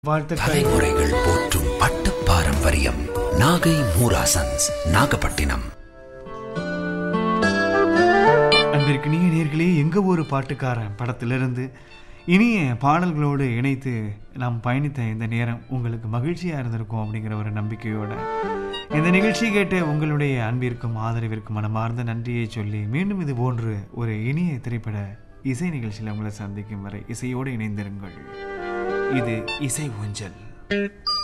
வாழ்த்துக்கள் தலைமுறைகள் போற்றும் பட்டு பாரம்பரியம் நாகை மூராசன்ஸ் நாகப்பட்டினம் அன்பிற்கினிய நேர்களே எங்க ஊர் பாட்டுக்காரன் படத்திலிருந்து இனிய பாடல்களோடு இணைத்து நாம் பயணித்த இந்த நேரம் உங்களுக்கு மகிழ்ச்சியாக இருந்திருக்கும் அப்படிங்கிற ஒரு நம்பிக்கையோட இந்த நிகழ்ச்சி கேட்டு உங்களுடைய அன்பிற்கும் ஆதரவிற்கும் மனமார்ந்த நன்றியை சொல்லி மீண்டும் இது போன்று ஒரு இனிய திரைப்பட இசை நிகழ்ச்சியில் உங்களை சந்திக்கும் வரை இசையோடு இணைந்திருங்கள் இது இசை ஊஞ்சல்